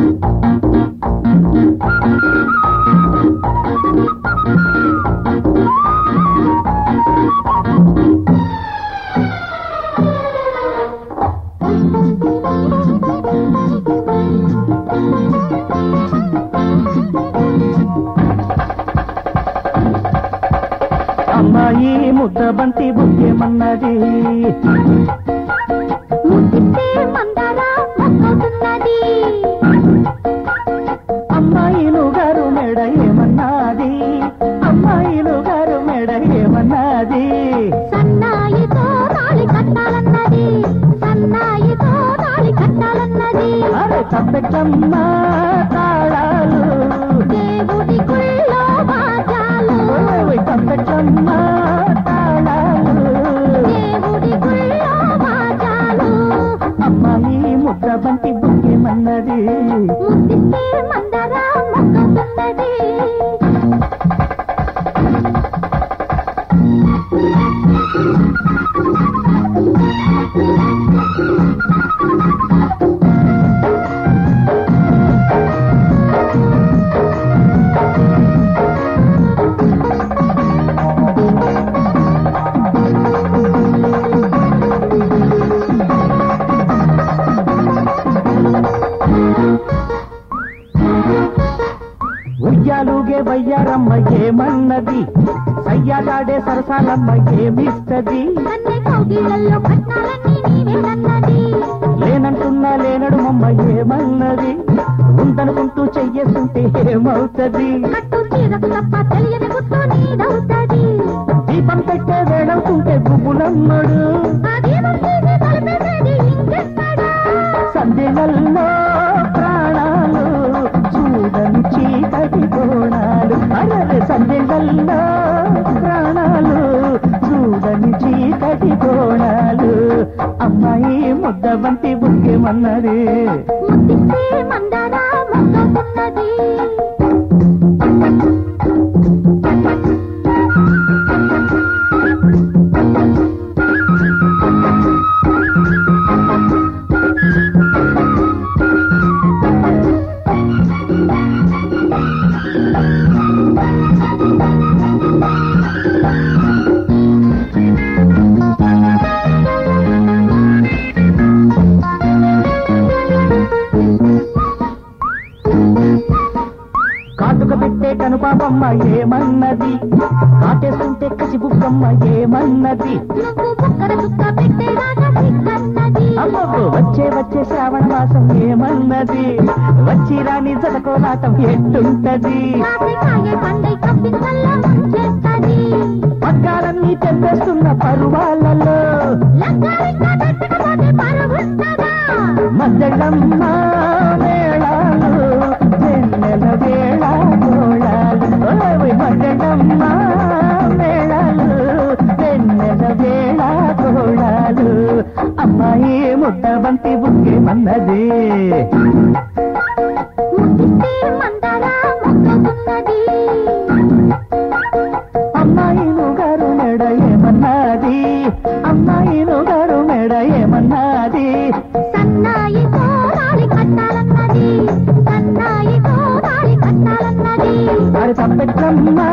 అమ్మాయి ముద్ద బంతి బుక్కేమన్నది ముద్దిస్తే మందార మొక్కవుతున్నది అమ్మాయిలు గారు మెడ ఏమన్నది అమ్మాయిలు గారు మెడ ఏమన్నది సన్నాయితో తాళి కట్టాలన్నది సన్నాయితో తాళి కట్టాలన్నది అరే తప్పెట్టమ్మ తాళాలు దేవుడి గుళ్ళో బాజాలు ఓయ్ తప్పెట్టమ్మ తాళాలు దేవుడి గుళ్ళో బాజాలు అమ్మాయి ముద్ద బంతి బుక్కేమన్నది ముద్దిస్తే మందార మొక్కవుతున్నది ఉయ్యాలుగే వయ్యారమ్మ ఏమన్నది సయ్యాలాడే సరసాలమ్మ ఏమిస్తది కన్నె కౌగిళ్ళల్లో కట్టాలన్నీ నీవేనన్నది లేనంటున్నా లేనడు మమ్మ ఏమన్నది ఉందనుకుంటూ చెయ్యేస్తుంటే ఏమవుతది కట్టు చీరకు తప్ప తెలియని గుట్టు నీదవుతది దీపం పెట్టే వేడవుతుంటే గుబులమ్మడు అదేమంటేది తలపెట్టేది ఇంకెక్కడా సంధ్యలలో ప్రాణాలు చూడని చీకటి కోణాలు అరే సంధ్యలలో ప్రాణాలు చూడని చీకటి కోణాలు అమ్మాయి ముద్ద బంతి బుక్కేమన్నది ముద్దిస్తే మందార మొక్కవుతున్నది కాటుక పెట్టే కనుపాపమ్మ ఏమన్నది కాటేస్తుంటే కసి బుక్కమ్మ ఏమన్నది నువ్వు బుక్కర చుక్క పెట్టేదాకా సిగ్గన్నది అమ్మో వచ్చే వచ్చే శ్రావణ మాసం ఏమన్నది వచ్చి రాని జతకోలాటం ఎట్టుంటది కాసే పండై కప్పించల్లా ముంచేస్తది పగ్గాలన్నీ తెప్పేస్తున్న పరువాలలో లగ్గాలింకా పెట్టకపోతే పరుగుంటదా మద్దెళ్ళమ్మ మేళాలు వెన్నెల వేళ కోళాలు ఓయ్ మద్దెళ్ళమ్మ మేళాలు వెన్నెల వేళ కోళాలు అమ్మాయి ముద్ద బంతి బుక్కేమన్నది ముద్దిస్తే మందార మొక్కవుతున్నది అమ్మాయిలు గారు మెడ ఏమన్నది అమ్మాయిలు గారు మెడ ఏమన్నది సన్నాయితో తాళి కట్టాలన్నది సన్నాయితో తాళి కట్టాలన్నది మరి తప్పెట్లమ్మ